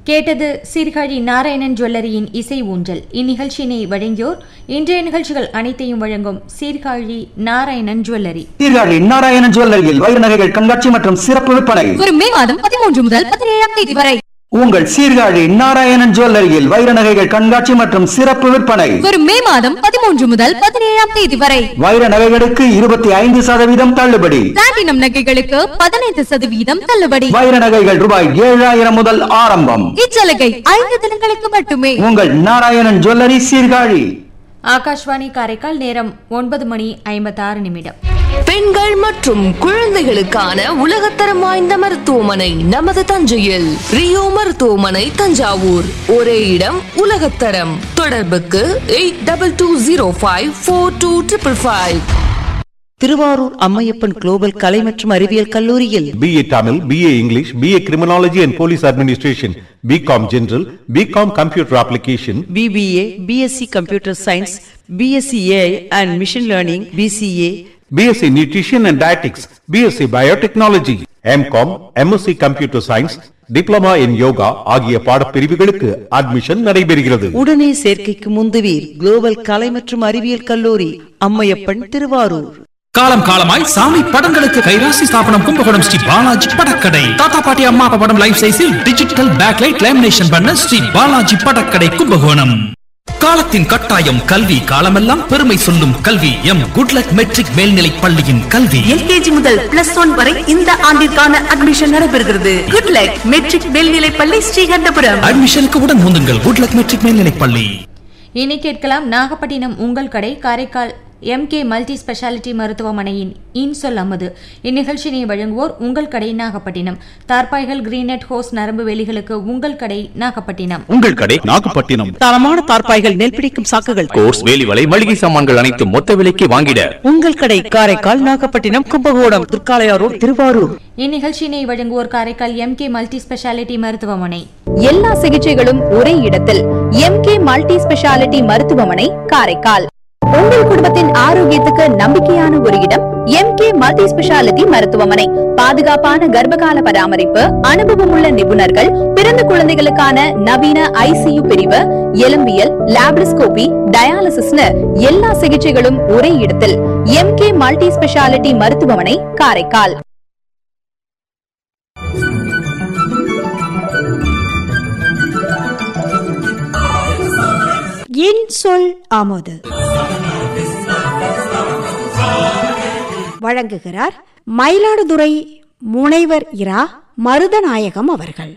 கேட்டது சீர்காழி நாராயணன் ஜுவல்லரியின் இசை ஊஞ்சல் இந்நிகழ்ச்சியினை வழங்கியோர் இன்றைய நிகழ்ச்சிகள் அனைத்தையும் வழங்கும் சீர்காழி நாராயணன் ஜுவல்லரி சீர்காழி நாராயணன் ஜுவல்லரியில் வைர நகைகள் கண்காட்சி மற்றும் சிறப்பு விற்பனை வரும் மே மாதம் பதிமூன்று முதல் பதினேழாம் தேதி வரை உங்கள் சீர்காழி நாராயணன் ஜுவல்லரியில் வைர நகைகள் கண்காட்சி மற்றும் சிறப்பு விற்பனை வரும் மே மாதம் பதிமூன்று முதல் பதினேழாம் தேதி வரை வைர நகைகளுக்கு இருபத்தி ஐந்து சதவீதம் தள்ளுபடி பிளாட்டினம் நகைகளுக்கு பதினைந்து சதவீதம் தள்ளுபடி வைர நகைகள் ரூபாய் ஏழாயிரம் முதல் ஆரம்பம் இச்சலுகை ஐந்து தினங்களுக்கு மட்டுமே உங்கள் நாராயணன் ஜுவல்லரி சீர்காழி ஆகாஷ்வாணி காரைக்கால் நேரம் ஒன்பது மணி ஐம்பத்தாறு நிமிடம் பெண்கள் மற்றும் குழந்தைகளுக்கான உலகத்தரம் வாய்ந்த மருத்துவமனை நமது தஞ்சையில் ரியோ மருத்துவமனை தஞ்சாவூர் ஒரே இடம் உலகத்தரம் தொடர்புக்கு eight double two zero five four two triple five Thiruvarur Ammaiyappan global கலை மற்றும் அறிவியல் கல்லூரியில் BA Tamil, BA English, BA Criminology and Police Administration, BCom General, BCom Computer Application, BBA BSc computer science BSc AI and machine learning BCA BSc Nutrition and Dietetics, BSc Biotechnology, MCom, MSc Computer Science, Diploma in Yoga ஆகிய பாடப்பிரிவுகளுக்கு admission நடைபெறுகிறது உடனே சேர்க்கைக்கு முந்துவீர் global கலை மற்றும் அறிவியல் கல்லூரி அம்மையப்பன் திருவாரூர் காலம் காலமாய் சாமி படங்களுக்கு கைராசி ஸ்தாபனம் கும்பகோணம் ஸ்ரீ பாலாஜி படக்கடை தாத்தா பாட்டி அம்மா அப்பா படம் லைஃப் சைஸில் டிஜிட்டல் பேக்லைட் லேமினேஷன் பண்ண ஸ்ரீ பாலாஜி படக்கடை கும்பகோணம் காலத்தின் கட்டாயம் கல்வி காலமெல்லாம் பெருமை சொல்லும் கல்வி எம் குட்லக் மெட்ரிக் மேல்நிலை பள்ளியின் கல்வி எல்கேஜி முதல் பிளஸ் ஒன் வரை இந்த ஆண்டிற்கான அட்மிஷன் நடைபெறுகிறது குட் லக் மெட்ரிக் மேல்நிலைப்பள்ளி ஸ்ரீகண்டபுரம் அட்மிஷனுக்கு உடன் முந்துங்கள் குட்லக் மெட்ரிக் மேல்நிலை பள்ளி இனி கேட்கலாம் நாகப்பட்டினம் உங்கள் கடை காரைக்கால் எம்கே மல்டி ஸ்பெஷாலிட்டி மருத்துவமனையின் இன்சொல் அமது இந்நிகழ்ச்சியினை வழங்குவோர் உங்கள் கடை நாகப்பட்டினம் தார்பாய்கள் கிரீனட் ஹோஸ் நரம்பு வேலிகளுக்கு உங்கள் கடை நாகப்பட்டினம் உங்கள் கடை நாகப்பட்டினம் தரமான தார்ப்பாய்கள் நெல் பிடிக்கும் சாக்குகள் கோர்ஸ் வேலிவலை மளிகை சாமான்கள் அனைத்தும் மொத்த விலைக்கு வாங்கிட உங்கள் கடை காரைக்கால் நாகப்பட்டினம் கும்பகோணம் திருக்காளையாரோடு திருவாரூர் இந்நிகழ்ச்சியினை வழங்குவோர் காரைக்கால் எம்கே மல்டி ஸ்பெஷாலிட்டி மருத்துவமனை எல்லா சிகிச்சைகளும் ஒரே இடத்தில் எம்கே மல்டி ஸ்பெஷாலிட்டி மருத்துவமனை காரைக்கால் உங்கள் குடும்பத்தின் ஆரோக்கியத்துக்கு நம்பிக்கையான ஒரு இடம் எம்கே மல்டி ஸ்பெஷாலிட்டி மருத்துவமனை பாதுகாப்பான கர்ப்பகால பராமரிப்பு அனுபவமுள்ள நிபுணர்கள் பிறந்த குழந்தைகளுக்கான நவீன ஐசியு பிரிவு எலும்பியல் லாப்ரிஸ்கோபி டயாலிசிஸ்னு எல்லா சிகிச்சைகளும் ஒரே இடத்தில் எம்கே மல்டி ஸ்பெஷாலிட்டி மருத்துவமனை காரைக்கால் என் சொல் ஆமோது வழங்குகிறார் மயிலாடுதுறை முனைவர் இரா மருதநாயகம் அவர்கள்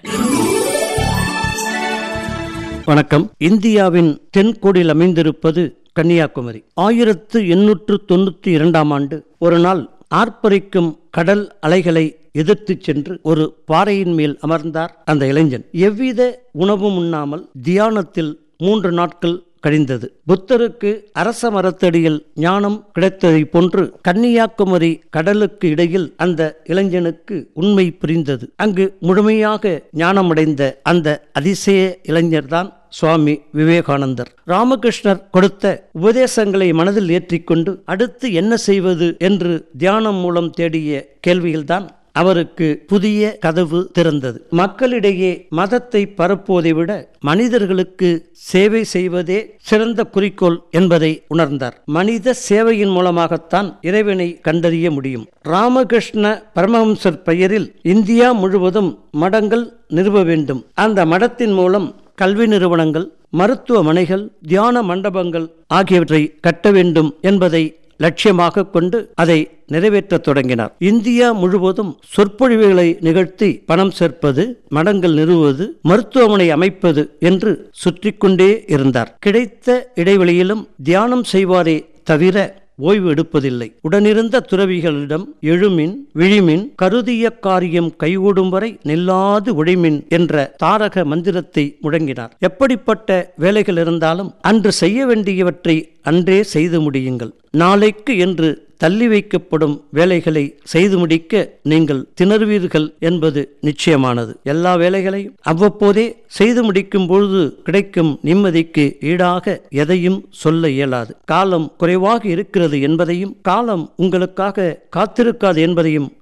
வணக்கம் இந்தியாவின் தென்கோடியில் அமைந்திருப்பது கன்னியாகுமரி ஆயிரத்து எண்ணூற்று தொண்ணூத்தி இரண்டாம் ஆண்டு ஒரு நாள் ஆர்ப்பரிக்கும் கடல் அலைகளை எதிர்த்து சென்று ஒரு பாறையின் மேல் அமர்ந்தார் அந்த இளைஞன் எவ்வித உணவும் உண்ணாமல் தியானத்தில் மூன்று நாட்கள் கழிந்தது புத்தருக்கு அரச மரத்தடியில் ஞானம் கிடைத்ததை போன்று கன்னியாகுமரி கடலுக்கு இடையில் அந்த இளைஞனுக்கு உண்மை புரிந்தது அங்கு முழுமையாக ஞானமடைந்த அந்த அதிசய இளைஞர்தான் சுவாமி விவேகானந்தர் ராமகிருஷ்ணர் கொடுத்த உபதேசங்களை மனதில் ஏற்றிக்கொண்டு அடுத்து என்ன செய்வது என்று தியானம் மூலம் தேடிய கேள்வியில்தான் அவருக்கு புதிய கதவு திறந்தது மக்களிடையே மதத்தை பரப்புவதை விட மனிதர்களுக்கு சேவை செய்வதே சிறந்த குறிக்கோள் என்பதை உணர்ந்தார் மனித சேவையின் மூலமாகத்தான் இறைவனை கண்டறிய முடியும் ராமகிருஷ்ண பரமஹம்சர் பெயரில் இந்தியா முழுவதும் மடங்கள் நிறுவ வேண்டும் அந்த மடத்தின் மூலம் கல்வி நிறுவனங்கள் மருத்துவமனைகள் தியான மண்டபங்கள் ஆகியவற்றை கட்ட வேண்டும் என்பதை லட்சியமாக கொண்டு அதை நிறைவேற்றத் தொடங்கினார் இந்தியா முழுவதும் சொற்பொழிவுகளை நிகழ்த்தி பணம் சேர்ப்பது மடங்கள் நிறுவுவது மருத்துவமனை அமைப்பது என்று சுற்றி கொண்டே இருந்தார் கிடைத்த இடைவெளியிலும் தியானம் செய்வாரே தவிர ஓய்வு எடுப்பதில்லை உடனிருந்த துறவிகளிடம் எழுமின் விழிமின் கருதிய காரியம் கைகூடும் வரை நில்லாது உழைமின் என்ற தாரக மந்திரத்தை முழங்கினார் எப்படிப்பட்ட வேலைகள் இருந்தாலும் அன்று செய்ய வேண்டியவற்றை அன்றே செய்து முடியுங்கள் நாளைக்கு என்று தள்ளி வைக்கப்படும் வேலைகளை செய்து முடிக்க நீங்கள் திணறுவீர்கள் என்பது நிச்சயமானது எல்லா வேலைகளையும் அவ்வப்போதே செய்து முடிக்கும் பொழுது கிடைக்கும் நிம்மதிக்கு ஈடாக எதையும் சொல்ல இயலாது காலம் குறைவாக இருக்கிறது என்பதையும் காலம் உங்களுக்காக காத்திருக்காது என்பதையும்